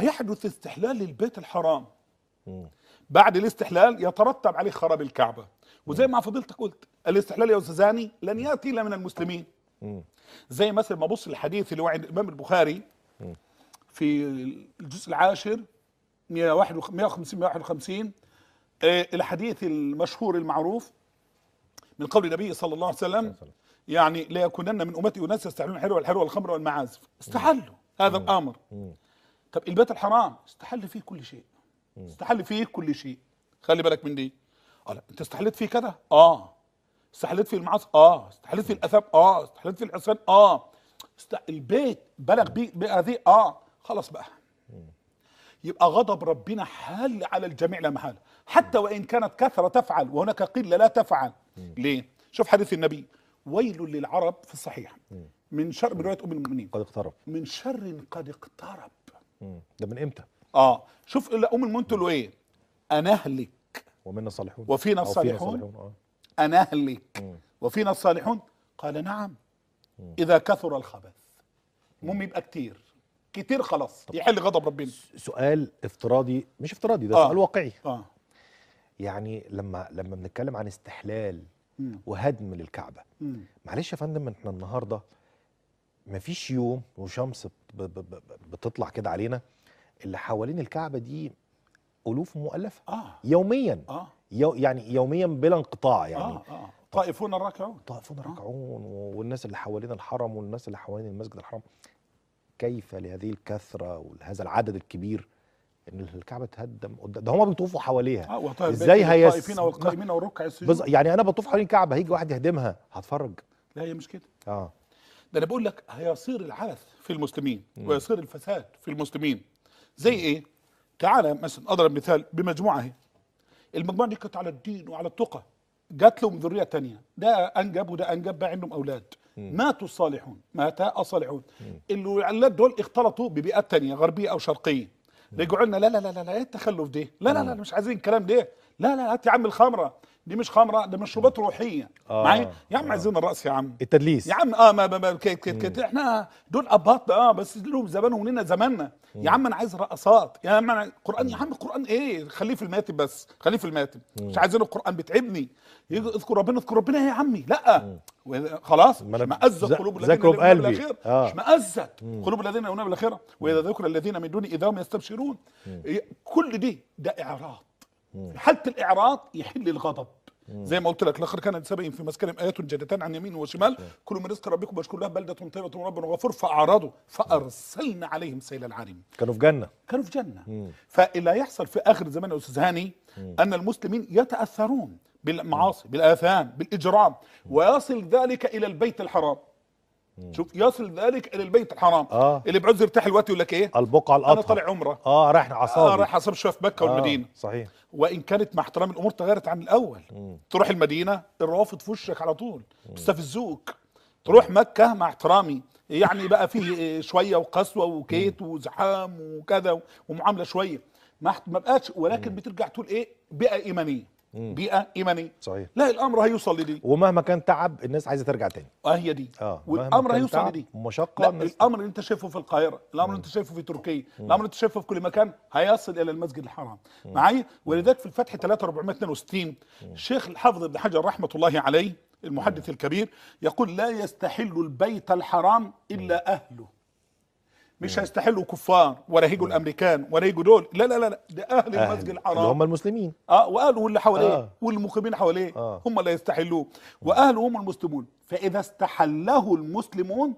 هيحدث استحلال للبيت الحرام مم. بعد الاستحلال يترتب عليه خراب الكعبه وزي ما فضلتك قلت الاستحلال يا استاذاني لن ياتي الا من المسلمين مم. زي مثلا ما ابص الحديث اللي هو عند الامام البخاري في الجزء العاشر 151 150 151 آه، الحديث المشهور المعروف من قول النبي صلى الله عليه وسلم يعني لا يكونن من امتي اناس يستحلون الحر والحر والخمر والمعازف استحلوا هذا الامر طب البيت الحرام استحل فيه كل شيء استحل فيه كل شيء خلي بالك من دي اه لا انت استحلت فيه كذا اه استحلت فيه المعاصي اه استحلت فيه الاثام اه استحلت فيه العصيان اه است... البيت بلغ بيه بهذه اه خلاص بقى يبقى غضب ربنا حال على الجميع لا محاله حتى وان كانت كثره تفعل وهناك قله لا تفعل ليه شوف حديث النبي ويل للعرب في الصحيح من شر بروايه ام المؤمنين قد اقترب من شر قد اقترب مم. ده من امتى اه شوف إلا ام المؤمنين تقول له ايه انا اهلك ومنا الصالحون وفينا أو فينا الصالحون. اه انا اهلك وفينا الصالحون قال نعم اذا كثر الخبث المهم يبقى كتير كتير خلاص يحل غضب ربنا سؤال افتراضي مش افتراضي ده آه. سؤال واقعي اه يعني لما لما بنتكلم عن استحلال مم. وهدم للكعبه مم. معلش يا فندم احنا النهارده مفيش يوم وشمس ب- ب- ب- بتطلع كده علينا اللي حوالين الكعبه دي الوف مؤلفه اه يوميا اه يو يعني يوميا بلا انقطاع يعني اه اه طائفون الراكعون طائفون راكعون والناس اللي حوالين الحرم والناس اللي حوالين المسجد الحرام كيف لهذه الكثره ولهذا العدد الكبير ان الكعبه تهدم قدام ده هم بيطوفوا حواليها اه وطائف ازاي هيس الطائفين والقائمين والركع السجود بز... يعني انا بطوف حوالين الكعبه هيجي واحد يهدمها هتفرج لا هي مش كده اه ده انا بقول لك هيصير العبث في المسلمين ويصير الفساد في المسلمين زي ايه تعالى مثلا اضرب مثال بمجموعه اهي المجموعه دي كانت على الدين وعلى التقى جات لهم ذريه تانية ده انجب وده انجب بقى عندهم اولاد ماتوا الصالحون مات الصالحون الولاد دول اختلطوا ببيئات تانية غربيه او شرقيه رجعوا لنا لا لا لا لا لا ايه التخلف ده لا لا لا مش عايزين الكلام ده لا لا هات يا عم الخمره دي مش خمره ده مشروبات روحيه آه، معايا يا عم آه. عايزين الراس يا عم التدليس يا عم اه ما ما ما كده كده كده احنا دول اباط اه بس لهم زمانهم ولنا زماننا يا عم انا عايز رقصات يا عم انا قران يا عم القران ايه خليه في الماتب بس خليه في الماتب مش عايزين القران بتعبني يجي اذكر ربنا اذكر ربنا إيه يا عمي لا وإذا- خلاص ما أنا اشمئزت ذا- قلوب الذين ذاكروا يؤمنون بقلبي. بالاخره آه. اشمئزت قلوب الذين يؤمنون بالاخره واذا ذكر الذين من دون اذا هم يستبشرون إيه، كل دي ده اعراض في حاله الاعراض يحل الغضب زي ما قلت لك لقد كان لسبع في مسكنهم ايات جنتان عن يمين وشمال كلوا من رزق ربكم واشكروا له بلده طيبه ورب غفور فاعرضوا فارسلنا عليهم سيل العرم كانوا في جنه كانوا في جنه فاللي هيحصل في اخر الزمان يا استاذ هاني ان المسلمين يتاثرون بالمعاصي بالاثام بالاجرام ويصل ذلك الى البيت الحرام شوف يصل ذلك الى البيت الحرام آه. اللي بعوز يرتاح الوقت يقول لك ايه البقعه انا الاطهر طالع عمره اه رايح عصابي اه رايح اصاب شويه في مكه والمدينه آه صحيح وان كانت مع احترام الامور تغيرت عن الاول تروح المدينه الروافض في وشك على طول بيستفزوك تروح مكه مع احترامي يعني بقى فيه شويه وقسوه وكيت وزحام وكذا ومعامله شويه ما ما بقاش ولكن بترجع تقول ايه بيئه ايمانيه بيئه ايمانيه صحيح لا الامر هيوصل لدي ومهما كان تعب الناس عايزه ترجع تاني اه هي دي اه مهما والامر كان هيوصل تعب لدي ومشقه لا الناس الامر اللي انت شايفه في القاهره الامر اللي انت شايفه في تركيا الامر اللي انت شايفه في كل مكان هيصل الى المسجد الحرام معايا ولذلك في الفتح 3462 الشيخ الحافظ ابن حجر رحمه الله عليه المحدث الكبير يقول لا يستحل البيت الحرام الا اهله مش هيستحلوا كفار ولا هيجوا الامريكان ولا هيجوا دول لا لا لا لا ده اهل أهل المسجد اللي الحرام هم المسلمين اه واهله واللي حواليه آه. آه. والمقيمين حواليه آه. آه. هم اللي يستحلوه واهله هم المسلمون فاذا استحله المسلمون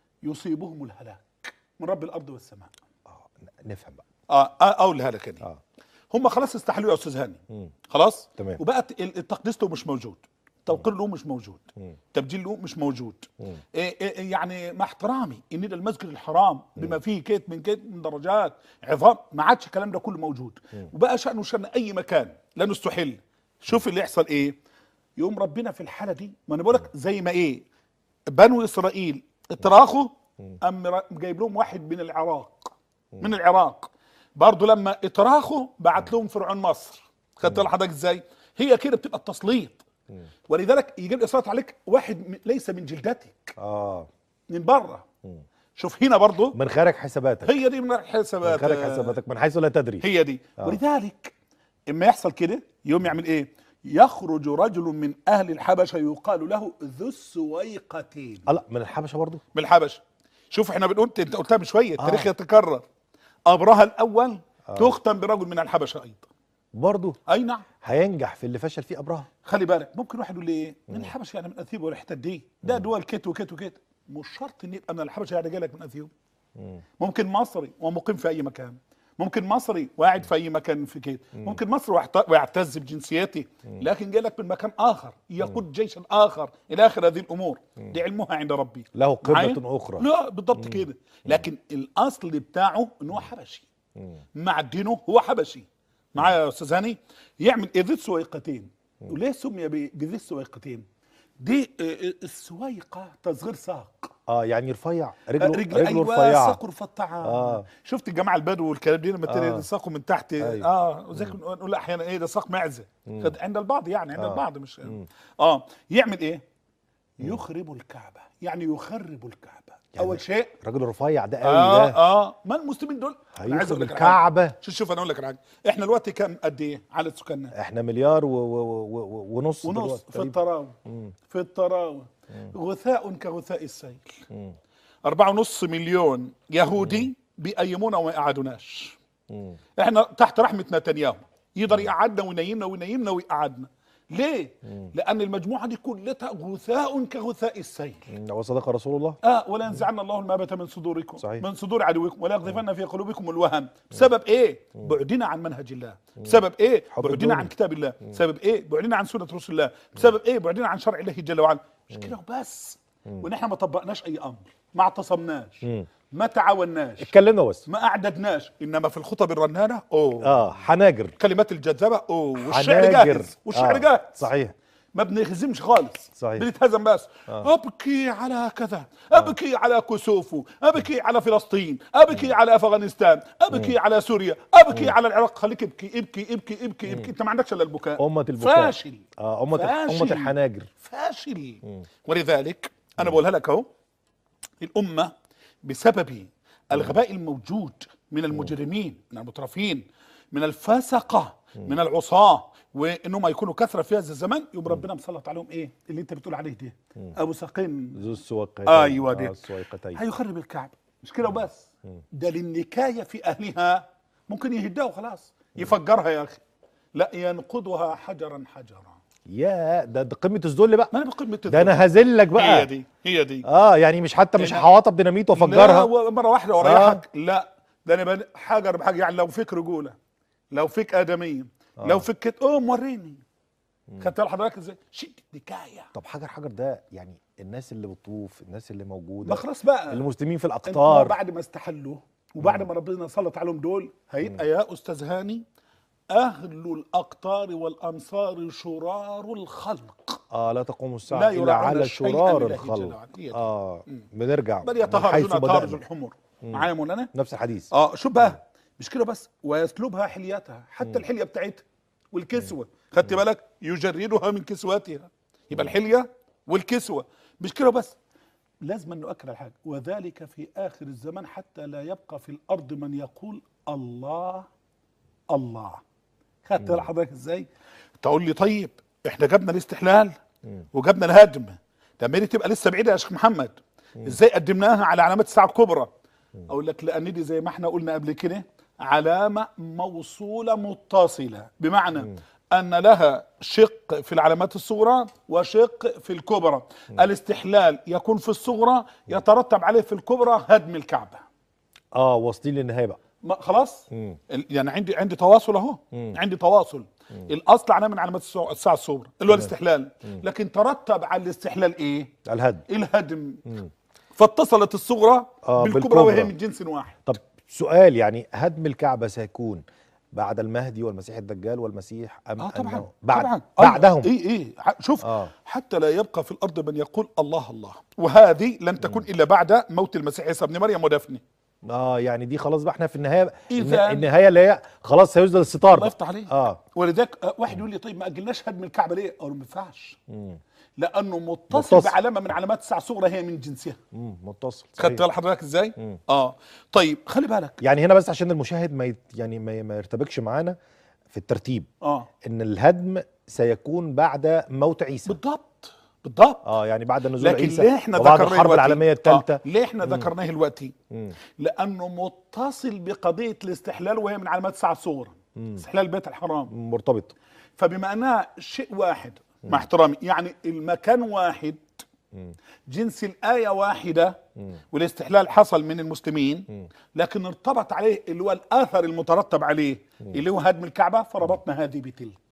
يصيبهم الهلاك من رب الارض والسماء اه ن- نفهم بقى اه, آه او الهلاك دي اه آه. هم خلاص استحلوه يا استاذ هاني مم. خلاص تمام. وبقت ال- التقديس له مش موجود توقير له مش موجود مم. تبجيل له مش موجود مم. إيه إيه يعني مع احترامي ان ده المسجد الحرام بما فيه كيت من كيت من درجات عظام ما عادش الكلام ده كله موجود وبقى شأنه شأن اي مكان لا نستحل شوف اللي يحصل ايه يقوم ربنا في الحاله دي ما انا بقول لك زي ما ايه بنو اسرائيل اتراخوا ام را- جايب لهم واحد من العراق من العراق برضه لما اتراخوا بعت لهم فرعون مصر خدت بالك حضرتك ازاي هي كده بتبقى التسليط ولذلك يجيب الاسراء عليك واحد م- ليس من جلدتك اه من بره شوف هنا برضه من خارج حساباتك هي دي من من الحسابات خارج حساباتك من حيث لا تدري هي دي آه. ولذلك اما يحصل كده يوم يعمل ايه يخرج رجل من اهل الحبشه يقال له ذو السويقتين اه لا من الحبشه برضو من الحبشه شوف احنا بنقول انت قلتها من شويه التاريخ يتكرر ابرهه الاول تختم برجل من الحبشه ايضا برضو اي نعم هينجح في اللي فشل فيه ابراهيم خلي بالك ممكن واحد يقول لي ايه من الحبشه يعني من اثيوبيا والحتت دي ده دول كت وكت وكت مش شرط ان يبقى من الحبشه يعني جالك من اثيوبيا ممكن مصري ومقيم في اي مكان ممكن مصري وقاعد في اي مكان في كده ممكن مصري ويحت- ويعتز بجنسيته لكن جالك من مكان اخر يقود جيشا اخر الى اخر هذه الامور دي علمها عند ربي له قبلة معايا؟ أخرى. لا بالضبط كده لكن الاصل بتاعه ان هو حبشي معدنه هو حبشي معايا يا استاذ هاني يعمل ايه ذي السويقتين وليه سمي ب- بذي السويقتين دي آه، آه، السويقه تصغير ساق اه يعني رفيع رجله رجل رجله ايوه رفيعه ساق رفيعه آه. شفت الجماعه البدو والكلام دي لما تلاقي آه. ساقه من تحت أيوة. اه وزي نقول احيانا ايه ده ساق معزه قد- عند البعض يعني عند آه. البعض مش اه يعمل ايه يخرب الكعبه يعني يخرب الكعبه يعني اول شيء راجل رفيع ده قوي اه ده اه ما المسلمين دول أنا عايز هيخرب أقول لك على حاجة. الكعبه شوف شوف انا اقول لك على حاجه احنا دلوقتي كام قد ايه عدد سكاننا احنا مليار و و و و ونص ونص دلوقتي في تقريباً. الطراوه في الطراوه غثاء كغثاء السيل أربعة ونص مليون يهودي بيقيمونا وما يقعدوناش مم. احنا تحت رحمة نتنياهو يقدر يقعدنا وينيمنا وينيمنا ويقعدنا ليه؟ لأن المجموعة دي كلها غثاء كغثاء السيل مم. وصدق رسول الله اه ولا ينزعن الله المهبة من صدوركم صحيح. من صدور عدوكم ولا يقذفن في قلوبكم الوهن بسبب ايه بعدنا عن منهج الله بسبب ايه حب بعدنا الدنيا. عن كتاب الله بسبب ايه بعدنا عن سنة رسول الله بسبب ايه بعدنا عن شرع الله جل وعلا مش كده وبس وان احنا ما طبقناش اي امر ما اعتصمناش ما تعاوناش اتكلمنا بس ما اعددناش انما في الخطب الرنانه اوه اه حناجر كلمات الجذابه اوه والشعر حناجر جاهز والشعر آه. جاهز صحيح ما بنهزمش خالص صحيح. بنتهزم بس آه. ابكي على كذا ابكي على كسوفو ابكي على فلسطين ابكي على افغانستان ابكي على سوريا ابكي على العراق خليك ابكي ابكي ابكي ابكي ابكي انت ما عندكش الا البكاء أمة البكاء فاشل اه أمة فاشل. أمة الحناجر فاشل ولذلك انا بقولها لك اهو الامه بسبب الغباء الموجود من المجرمين من المترفين من الفسقه من العصاه وانهم يكونوا كثره في هذا الزمان يبقى ربنا مسلط عليهم ايه اللي انت بتقول عليه ده ابو ساقين ذو السويقتين ايوه دي آه السويقتين هيخرب الكعبه مش كده وبس ده للنكايه في اهلها ممكن يهدها وخلاص يفجرها يا اخي لا ينقضها حجرا حجرا يا ده, ده قمة الذل بقى ما انا بقمه ده انا هزلك بقى هي دي هي دي اه يعني مش حتى مش لا. هحوطها بديناميت لا وافجرها و- مره واحده واريحك لا ده انا بن- حجر بحاجه يعني لو فيك رجوله لو فيك ادميه لو فيك كده قوم وريني خدت بالك حضرتك ازاي شيء نكايه طب حجر حجر ده يعني الناس اللي بتطوف الناس اللي موجوده ما خلاص بقى المسلمين في انت الاقطار بعد ما استحلوا وبعد ما ربنا سلط عليهم دول هيبقى يا استاذ هاني اهل الاقطار والامصار شرار الخلق اه لا تقوم الساعه لا الا يراعون على شيئاً شرار لله جل الخلق وعلا. هي دي. اه بنرجع بل من حيث يتهارجون تهارج بدأنا. الحمر معايا يا مولانا نفس الحديث اه شوف بقى مش كده بس ويسلبها حليتها حتى الحليه بتاعتها والكسوه خدت بالك يجردها من كسوتها يبقى الحليه والكسوه مش كده بس لازم أن نؤكد على حاجه وذلك في اخر الزمان حتى لا يبقى في الارض من يقول الله الله خدت بالك حضرتك ازاي تقول لي طيب احنا جبنا الاستحلال وجبنا الهدم لما دي تبقى لسه بعيده يا شيخ محمد ازاي قدمناها على علامات الساعه الكبرى اقول لك لان دي زي ما احنا قلنا قبل كده علامه موصوله متصله بمعنى ان لها شق في العلامات الصغرى وشق في الكبرى الاستحلال يكون في الصغرى يترتب عليه في الكبرى هدم الكعبه اه واصلين للنهايه بقى ما خلاص مم. ال- يعني عندي عندي تواصل اهو عندي تواصل الاصل علامه من علامات الساعه الساعة الصغرى اللي هو الاستحلال لكن ترتب على الاستحلال ايه الهدم الهدم فاتصلت الصغرى آه، بالكبرى بالكبرى. وهي من جنس واحد طب سؤال يعني هدم الكعبه سيكون بعد المهدي والمسيح الدجال والمسيح ام اه طبعا أنه بعد طبعا بعدهم اي اي ح- شوف آه. حتى لا يبقى في الارض من يقول الله الله وهذه لن تكون الا بعد موت المسيح عيسى ابن مريم ودفنه اه يعني دي خلاص بقى احنا في النهايه إذا- الن- النهايه اللي هي خلاص هيسدل الستار الله بقى. يفتح عليك اه ولذلك آه، واحد يقول لي طيب ما اجلناش هدم الكعبه ليه؟ اقول له ما ينفعش لانه متصل, متصل. بعلامه من علامات الساعه الصغرى هي من جنسها مم. متصل خدت صحيح. بال حضرتك ازاي اه طيب خلي بالك يعني هنا بس عشان المشاهد ما يت... يعني ما, ما يرتبكش معانا في الترتيب اه ان الهدم سيكون بعد موت عيسى بالضبط بالضبط اه يعني بعد نزول لكن عيسى ليه احنا وبعد ذكرناه الحرب دلوقتي؟ العالميه الثالثه آه. ليه احنا ذكرناه دلوقتي مم. لانه متصل بقضيه الاستحلال وهي من علامات الساعه الصغرى استحلال بيت الحرام مرتبط فبما انها شيء واحد مع احترامي يعني المكان واحد جنس الآية واحدة والاستحلال حصل من المسلمين لكن ارتبط عليه اللي هو الآثر المترتب عليه اللي هو هدم الكعبة فربطنا هذه بتلك